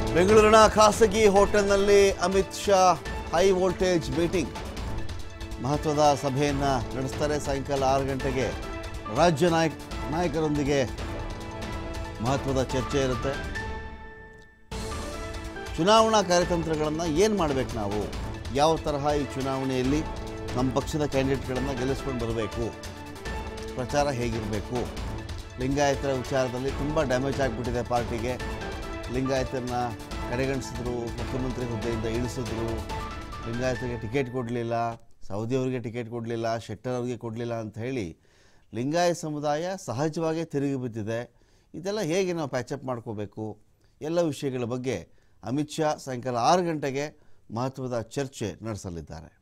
ಬೆಂಗಳೂರಿನ ಖಾಸಗಿ ಹೋಟೆಲ್ನಲ್ಲಿ Amit Shah high voltage meeting ಮಹತ್ವದ ಸಭೆಯನ್ನ ನಡೆಸ್ತಾರೆ ಸಾಯಂಕಾಲ ಆರು ಗಂಟೆಗೆ ರಾಜ್ಯ ನಾಯಕ ನಾಯಕರೊಂದಿಗೆ ಮಹತ್ವದ ಚರ್ಚೆ ಇರುತ್ತೆ ಚುನಾವಣಾ ಕಾರ್ಯತಂತ್ರಗಳನ್ನು ಏನು ಮಾಡಬೇಕು ನಾವು ಯಾವ ತರಹ ಈ ಚುನಾವಣೆಯಲ್ಲಿ ನಮ್ಮ ಪಕ್ಷದ ಕ್ಯಾಂಡಿಡೇಟ್ಗಳನ್ನು ಗೆಲ್ಲಿಸ್ಕೊಂಡು ಬರಬೇಕು ಪ್ರಚಾರ ಹೇಗಿರಬೇಕು ಲಿಂಗಾಯತರ ವಿಚಾರದಲ್ಲಿ ತುಂಬ ಡ್ಯಾಮೇಜ್ ಆಗಿಬಿಟ್ಟಿದೆ ಪಾರ್ಟಿಗೆ ಲಿಂಗಾಯತರನ್ನ ಕಡೆಗಣಿಸಿದ್ರು ಮುಖ್ಯಮಂತ್ರಿ ಹುದ್ದೆಯಿಂದ ಇಳಿಸಿದ್ರು ಲಿಂಗಾಯತರಿಗೆ ಟಿಕೆಟ್ ಕೊಡಲಿಲ್ಲ ಸೌದಿಯವರಿಗೆ ಟಿಕೆಟ್ ಕೊಡಲಿಲ್ಲ ಶೆಟ್ಟರ್ ಅವರಿಗೆ ಕೊಡಲಿಲ್ಲ ಅಂತ ಹೇಳಿ ಲಿಂಗಾಯತ ಸಮುದಾಯ ಸಹಜವಾಗೇ ತಿರುಗಿ ಬಿದ್ದಿದೆ ಇದೆಲ್ಲ ಹೇಗೆ ನಾವು ಪ್ಯಾಚಪ್ ಮಾಡ್ಕೋಬೇಕು ಎಲ್ಲ ವಿಷಯಗಳ ಬಗ್ಗೆ ಅಮಿತ್ ಶಾ ಸಾಯಂಕಾಲ ಆರು ಗಂಟೆಗೆ ಮಹತ್ವದ ಚರ್ಚೆ ನಡೆಸಲಿದ್ದಾರೆ